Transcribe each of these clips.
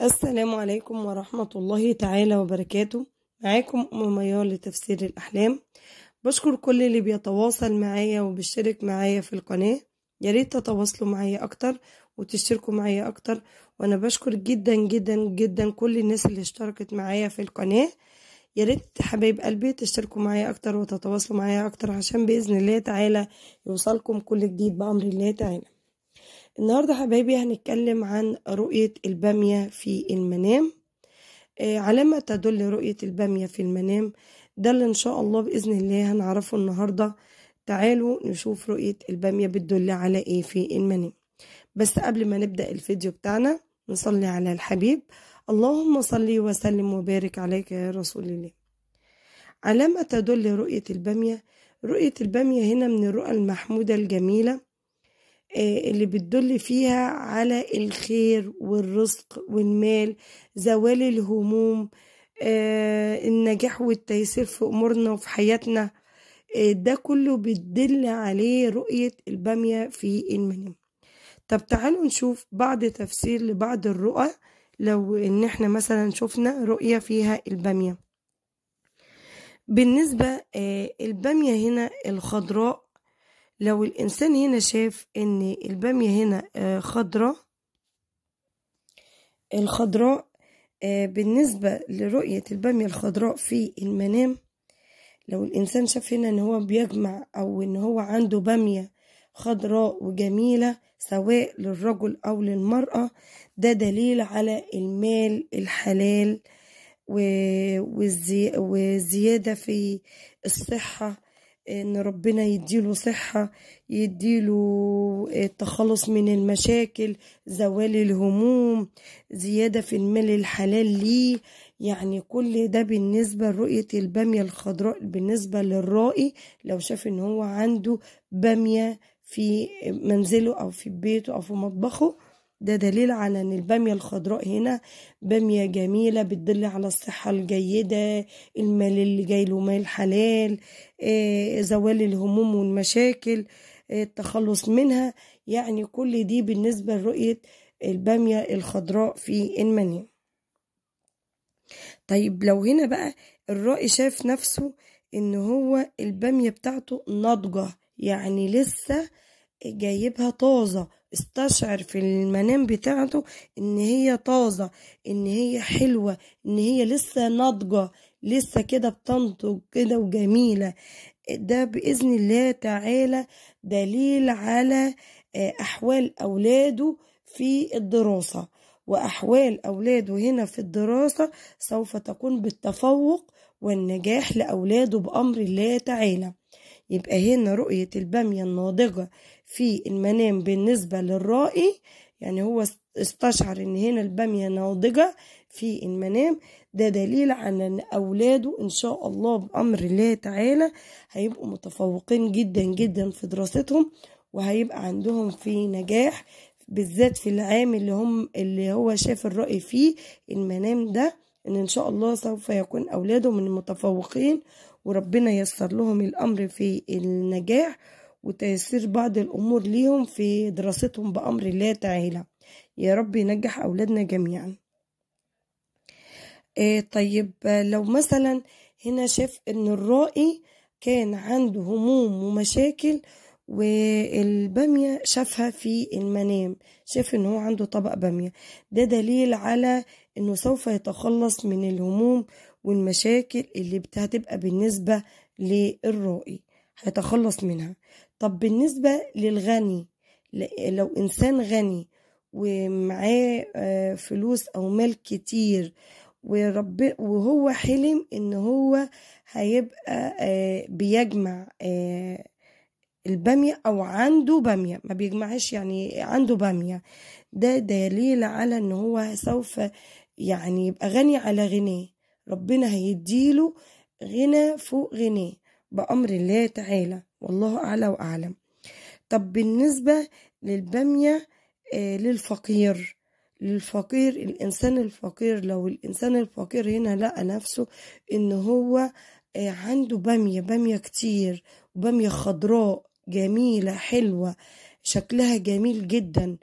السلام عليكم ورحمة الله تعالى وبركاته معاكم أم ميار لتفسير الأحلام بشكر كل اللي بيتواصل معايا وبيشترك معايا في القناة يا ريت تتواصلوا معايا أكتر وتشتركوا معايا أكتر وأنا بشكر جدا جدا جدا كل الناس اللي اشتركت معايا في القناة يا ريت حبايب قلبي تشتركوا معايا أكتر وتتواصلوا معايا أكتر عشان بإذن الله تعالى يوصلكم كل جديد بأمر الله تعالى النهاردة حبايبي هنتكلم عن رؤية البامية في المنام آه على ما تدل رؤية البامية في المنام ده اللي إن شاء الله بإذن الله هنعرفه النهاردة تعالوا نشوف رؤية البامية بتدل على إيه في المنام بس قبل ما نبدأ الفيديو بتاعنا نصلي على الحبيب اللهم صل وسلم وبارك عليك يا رسول الله على ما تدل رؤية البامية رؤية البامية هنا من الرؤى المحمودة الجميلة اللي بتدل فيها على الخير والرزق والمال زوال الهموم النجاح والتيسير في أمورنا وفي حياتنا ده كله بتدل عليه رؤية البامية في المنام طب تعالوا نشوف بعض تفسير لبعض الرؤى لو ان احنا مثلا شفنا رؤية فيها البامية بالنسبة البامية هنا الخضراء لو الإنسان هنا شاف إن البامية هنا خضراء الخضراء بالنسبة لرؤية البامية الخضراء في المنام لو الإنسان شاف هنا إن هو بيجمع أو إن هو عنده بامية خضراء وجميلة سواء للرجل أو للمرأة ده دليل على المال الحلال والزيادة في الصحة ان ربنا يديله صحة يديله التخلص من المشاكل زوال الهموم زيادة في المال الحلال ليه يعني كل ده بالنسبة لرؤية البامية الخضراء بالنسبة للرائي لو شاف ان هو عنده بامية في منزله او في بيته او في مطبخه ده دليل على ان البامية الخضراء هنا بامية جميلة بتدل على الصحة الجيدة المال اللي جاي له مال حلال آه، زوال الهموم والمشاكل آه، التخلص منها يعني كل دي بالنسبة لرؤية البامية الخضراء في المنام طيب لو هنا بقى الرائي شاف نفسه ان هو البامية بتاعته ناضجة يعني لسه جايبها طازة استشعر في المنام بتاعته ان هي طازة ان هي حلوة ان هي لسه ناضجة لسه كده بتنضج كده وجميلة ده بإذن الله تعالى دليل على أحوال أولاده في الدراسة وأحوال أولاده هنا في الدراسة سوف تكون بالتفوق والنجاح لأولاده بأمر الله تعالى يبقى هنا رؤية البامية الناضجة في المنام بالنسبة للرائي يعني هو استشعر ان هنا البامية ناضجة في المنام ده دليل على ان اولاده ان شاء الله بامر الله تعالى هيبقوا متفوقين جدا جدا في دراستهم وهيبقى عندهم في نجاح بالذات في العام اللي هم اللي هو شاف الرأي فيه المنام ده ان ان شاء الله سوف يكون اولاده من المتفوقين وربنا ييسر لهم الامر في النجاح وتيسير بعض الامور ليهم في دراستهم بامر الله تعالى يا رب ينجح اولادنا جميعا إيه طيب لو مثلا هنا شاف ان الرائي كان عنده هموم ومشاكل والبامية شافها في المنام شاف ان هو عنده طبق بامية ده دليل على انه سوف يتخلص من الهموم والمشاكل اللي هتبقى بالنسبة للرائي هيتخلص منها طب بالنسبة للغني لو إنسان غني ومعاه فلوس أو مال كتير ورب وهو حلم إن هو هيبقى بيجمع البامية أو عنده بامية ما بيجمعش يعني عنده بامية ده دليل على إن هو سوف يعني يبقى غني على غناه ربنا هيديله غنى فوق غناه بأمر الله تعالى والله أعلى وأعلم طب بالنسبة للبامية آه للفقير للفقير الإنسان الفقير لو الإنسان الفقير هنا لقى نفسه إن هو آه عنده بامية بامية كتير وبامية خضراء جميلة حلوة شكلها جميل جدا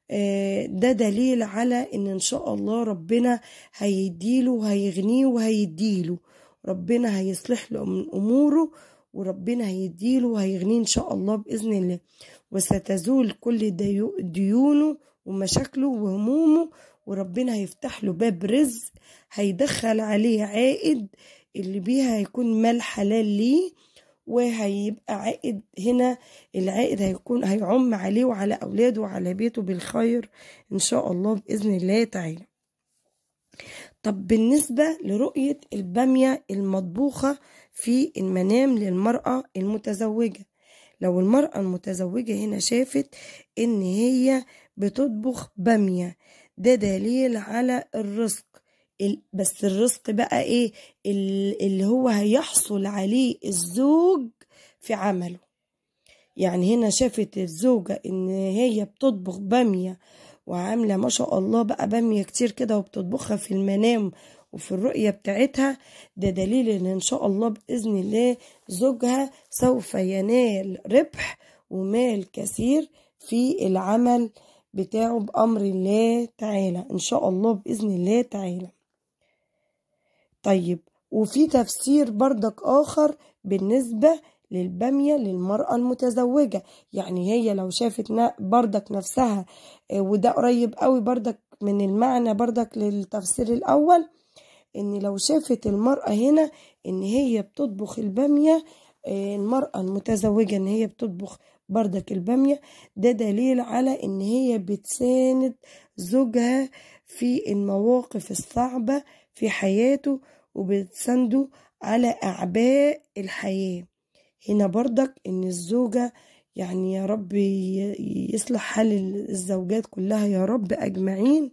آه، ده دليل على ان ان شاء الله ربنا هيديله وهيغنيه وهيديله ربنا هيصلح له من اموره وربنا هيديله وهيغنيه ان شاء الله باذن الله وستزول كل ديو- ديونه ومشاكله وهمومه وربنا هيفتح له باب رزق هيدخل عليه عائد اللي بيها هيكون مال حلال ليه وهيبقى عائد هنا العائد هيكون هيعم عليه وعلى أولاده وعلى بيته بالخير إن شاء الله بإذن الله تعالى طب بالنسبة لرؤية البامية المطبوخة في المنام للمرأة المتزوجة لو المرأة المتزوجة هنا شافت إن هي بتطبخ بامية ده دليل على الرزق ال- بس الرزق بقى إيه ال- اللي هو هيحصل عليه الزوج في عمله يعني هنا شافت الزوجة إن هي بتطبخ بامية وعاملة ما شاء الله بقى بامية كتير كده وبتطبخها في المنام وفي الرؤية بتاعتها ده دليل إن إن شاء الله بإذن الله زوجها سوف ينال ربح ومال كثير في العمل بتاعه بأمر الله تعالى إن شاء الله بإذن الله تعالى طيب وفي تفسير بردك آخر بالنسبة للبامية للمرأة المتزوجة يعني هي لو شافت نا- بردك نفسها آه، وده قريب قوي بردك من المعنى بردك للتفسير الأول إن لو شافت المرأة هنا إن هي بتطبخ البامية آه، المرأة المتزوجة إن هي بتطبخ بردك البامية ده دليل على إن هي بتساند زوجها في المواقف الصعبة في حياته وبتسنده على أعباء الحياة هنا بردك إن الزوجة يعني يا رب ي- يصلح حال الزوجات كلها يا رب أجمعين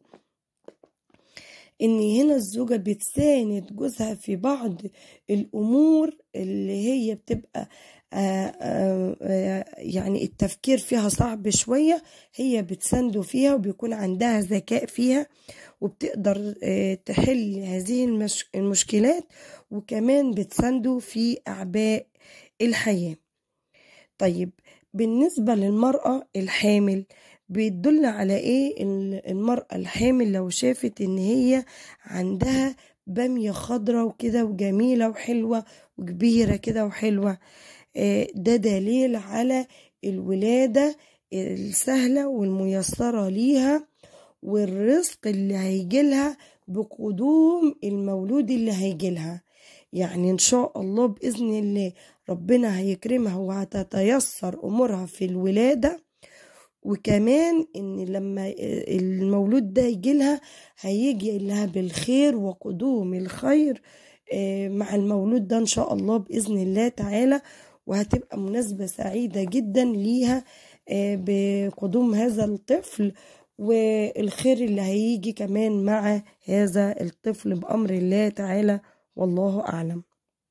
ان هنا الزوجة بتساند جوزها في بعض الامور اللي هي بتبقى آآ آآ يعني التفكير فيها صعب شوية هي بتسنده فيها وبيكون عندها ذكاء فيها وبتقدر آه، تحل هذه المش- المشكلات وكمان بتسنده في أعباء الحياة طيب بالنسبة للمرأة الحامل بيدل على ايه ال- المرأة الحامل لو شافت ان هي عندها بامية خضرة وكده وجميلة وحلوة وكبيرة كده وحلوة آه، ده دليل على الولادة السهلة والميسرة ليها والرزق اللي هيجيلها بقدوم المولود اللي هيجيلها يعني ان شاء الله باذن الله ربنا هيكرمها وهتتيسر امورها في الولاده وكمان ان لما المولود ده يجيلها هيجي لها بالخير وقدوم الخير آه، مع المولود ده ان شاء الله باذن الله تعالى وهتبقى مناسبة سعيدة جدا ليها آه، بقدوم هذا الطفل والخير اللي هيجي كمان مع هذا الطفل بأمر الله تعالى والله أعلم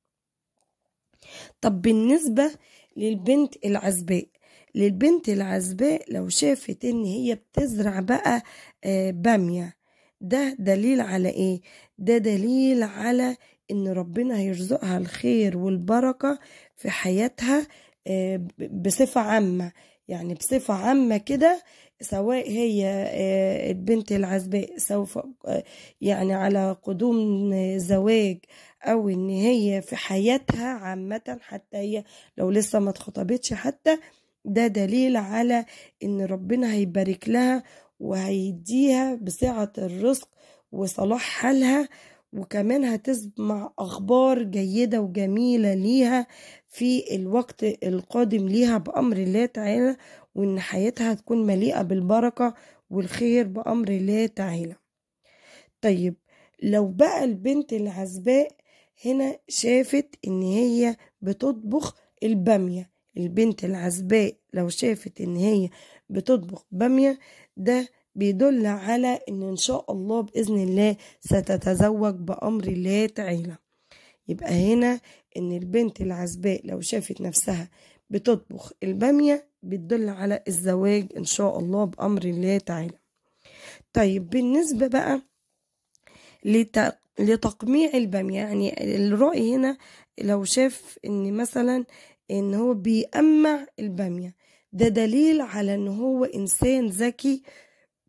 طب بالنسبة للبنت العزباء للبنت العزباء لو شافت ان هي بتزرع بقى آه، بامية ده دليل على ايه ده دليل على ان ربنا هيرزقها الخير والبركة في حياتها آه، ب- بصفة عامة يعني بصفة عامة كده سواء هي آه، البنت العزباء سوف آه، يعني على قدوم زواج او ان هي في حياتها عامة حتى هي لو لسه ما اتخطبتش حتى ده دليل على ان ربنا هيبارك لها وهيديها بسعة الرزق وصلاح حالها وكمان هتسمع اخبار جيدة وجميلة ليها في الوقت القادم ليها بامر الله تعالى وان حياتها هتكون مليئة بالبركة والخير بامر الله تعالى طيب لو بقى البنت العزباء هنا شافت ان هي بتطبخ البامية البنت العزباء لو شافت ان هي بتطبخ بامية ده بيدل على ان ان شاء الله باذن الله ستتزوج بامر الله تعالى يبقى هنا ان البنت العزباء لو شافت نفسها بتطبخ البامية بتدل على الزواج ان شاء الله بامر الله تعالى طيب بالنسبة بقى لت- لتقميع البامية يعني الرأي هنا لو شاف ان مثلا ان هو بيقمع البامية ده دليل على ان هو انسان ذكي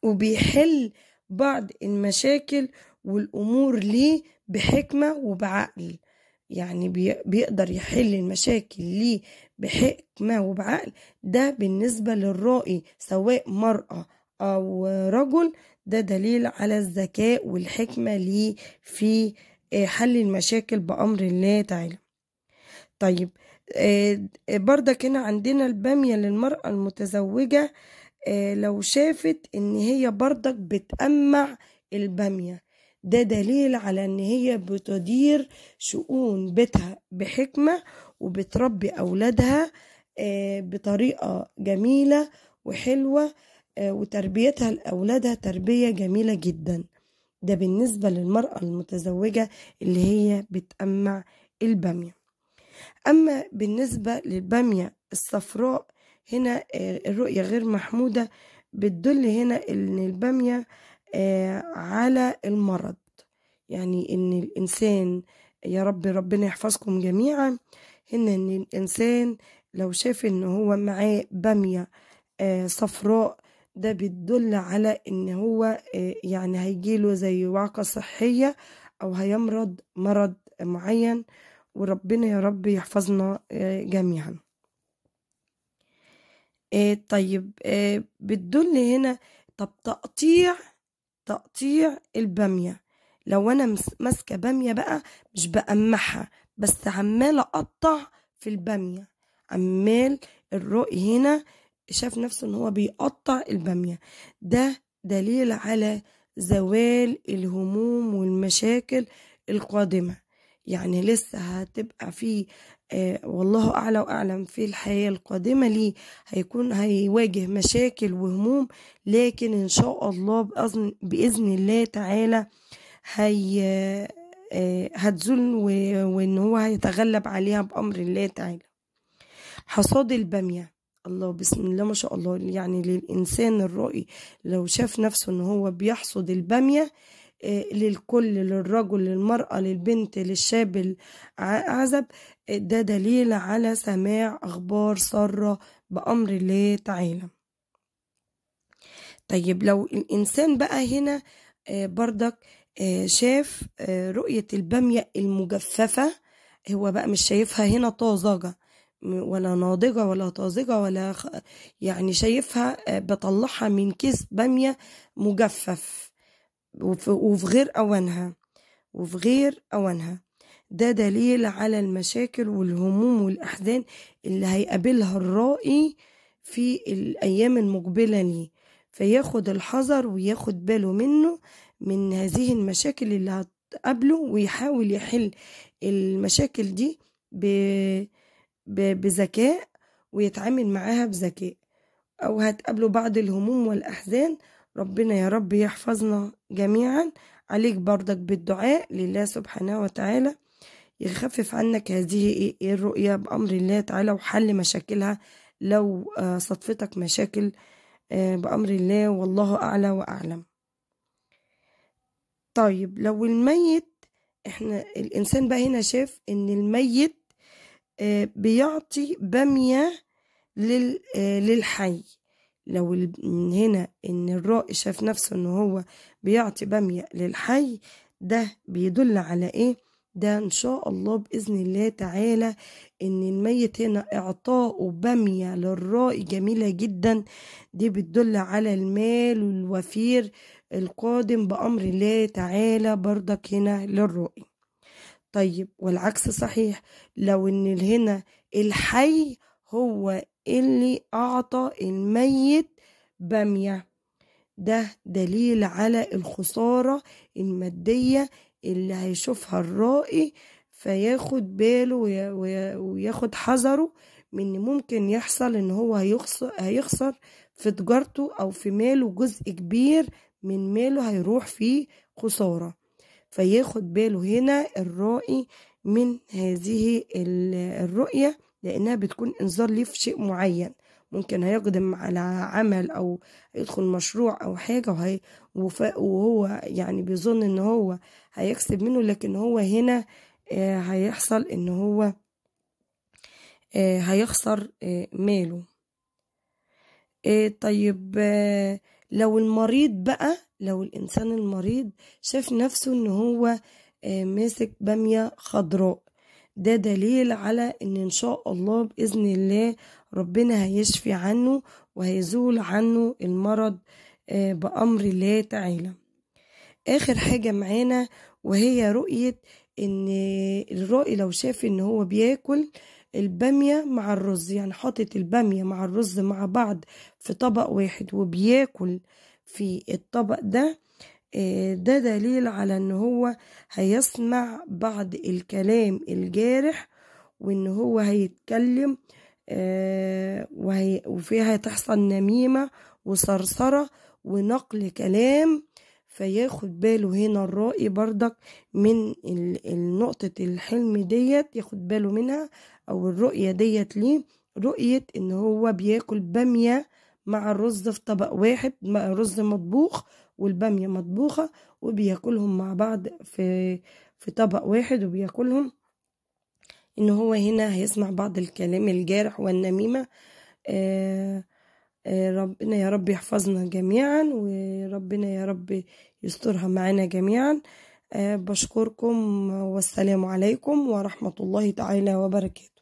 وبيحل بعض المشاكل والأمور ليه بحكمة وبعقل يعني بيقدر يحل المشاكل ليه بحكمة وبعقل ده بالنسبة للرائي سواء مرأة أو رجل ده دليل على الذكاء والحكمة ليه في حل المشاكل بأمر الله تعالى طيب بردك هنا عندنا البامية للمرأة المتزوجة لو شافت ان هي بردك بتأمع البامية ده دليل على ان هي بتدير شؤون بيتها بحكمة وبتربي اولادها بطريقة جميلة وحلوة وتربيتها لأولادها تربية جميلة جدا ده بالنسبة للمرأة المتزوجة اللي هي بتأمع البامية أما بالنسبة للبامية الصفراء هنا الرؤية غير محمودة بتدل هنا إن البامية على المرض يعني إن الإنسان يا رب ربنا يحفظكم جميعا هنا إن الإنسان لو شاف إن هو معاه بامية صفراء ده بيدل على إن هو يعني هيجيله زي وعكة صحية أو هيمرض مرض معين وربنا يا رب يحفظنا جميعا طيب بتدل هنا طب تقطيع تقطيع البامية لو أنا ماسكة بامية بقى مش بأمحها بس عمالة أقطع في البامية عمال الرؤي هنا شاف نفسه ان هو بيقطع البامية ده دليل على زوال الهموم والمشاكل القادمة يعني لسه هتبقى في آه والله أعلى وأعلم في الحياة القادمة ليه هيكون هيواجه مشاكل وهموم لكن إن شاء الله بأذن, بإذن الله تعالى هي آه هتزول وإن هو هيتغلب عليها بأمر الله تعالى حصاد البامية الله بسم الله ما شاء الله يعني للإنسان الرائي لو شاف نفسه إن هو بيحصد البامية للكل للرجل للمرأة للبنت للشاب العزب ده دليل على سماع أخبار سارة بأمر الله تعالى طيب لو الإنسان بقى هنا بردك شاف رؤية البامية المجففة هو بقى مش شايفها هنا طازجة ولا ناضجة ولا طازجة ولا يعني شايفها بطلعها من كيس بامية مجفف وفي غير أوانها وفي غير أوانها ده دليل على المشاكل والهموم والأحزان اللي هيقابلها الرائي في الأيام المقبلة ليه فياخد الحذر وياخد باله منه من هذه المشاكل اللي هتقابله ويحاول يحل المشاكل دي بذكاء ويتعامل معاها بذكاء أو هتقابله بعض الهموم والأحزان ربنا يا رب يحفظنا جميعا عليك بردك بالدعاء لله سبحانه وتعالى يخفف عنك هذه الرؤية بأمر الله تعالى وحل مشاكلها لو صدفتك مشاكل بأمر الله والله أعلى وأعلم طيب لو الميت احنا الإنسان بقى هنا شاف إن الميت بيعطي بامية للحي لو هنا ان الرائي شاف نفسه ان هو بيعطي بامية للحي ده بيدل على ايه ده ان شاء الله باذن الله تعالى ان الميت هنا اعطاؤه بامية للرائي جميلة جدا دي بتدل على المال الوفير القادم بامر الله تعالى بردك هنا للرائي طيب والعكس صحيح لو ان هنا الحي هو اللي أعطى الميت بامية ده دليل على الخسارة المادية اللي هيشوفها الرائي فياخد باله وياخد حذره من ممكن يحصل ان هو هيخسر, هيخسر في تجارته او في ماله جزء كبير من ماله هيروح فيه خسارة فياخد باله هنا الرائي من هذه الرؤية لأنها بتكون إنذار ليه في شيء معين ممكن هيقدم على عمل أو يدخل مشروع أو حاجة وهي وهو يعني بيظن إن هو هيكسب منه لكن هو هنا هيحصل إن هو هيخسر ماله طيب لو المريض بقى لو الإنسان المريض شاف نفسه إن هو آه، ماسك بامية خضراء ده دليل على إن إن شاء الله بإذن الله ربنا هيشفي عنه وهيزول عنه المرض آه، بأمر الله تعالى آخر حاجة معانا وهي رؤية إن الرائي لو شاف إن هو بياكل البامية مع الرز يعني حاطط البامية مع الرز مع بعض في طبق واحد وبياكل في الطبق ده آه، ده دليل على ان هو هيسمع بعض الكلام الجارح وان هو هيتكلم آه، وهي وفيها تحصل نميمة وصرصرة ونقل كلام فياخد باله هنا الرائي برضك من ال- النقطة الحلم ديت ياخد باله منها أو الرؤية ديت ليه رؤية إن هو بياكل بامية مع الرز في طبق واحد مع رز مطبوخ والبامية مطبوخة وبياكلهم مع بعض في في طبق واحد وبياكلهم إن هو هنا هيسمع بعض الكلام الجارح والنميمة آه آه، ربنا يا رب يحفظنا جميعا وربنا يا رب يسترها معنا جميعا آه، بشكركم والسلام عليكم ورحمة الله تعالى وبركاته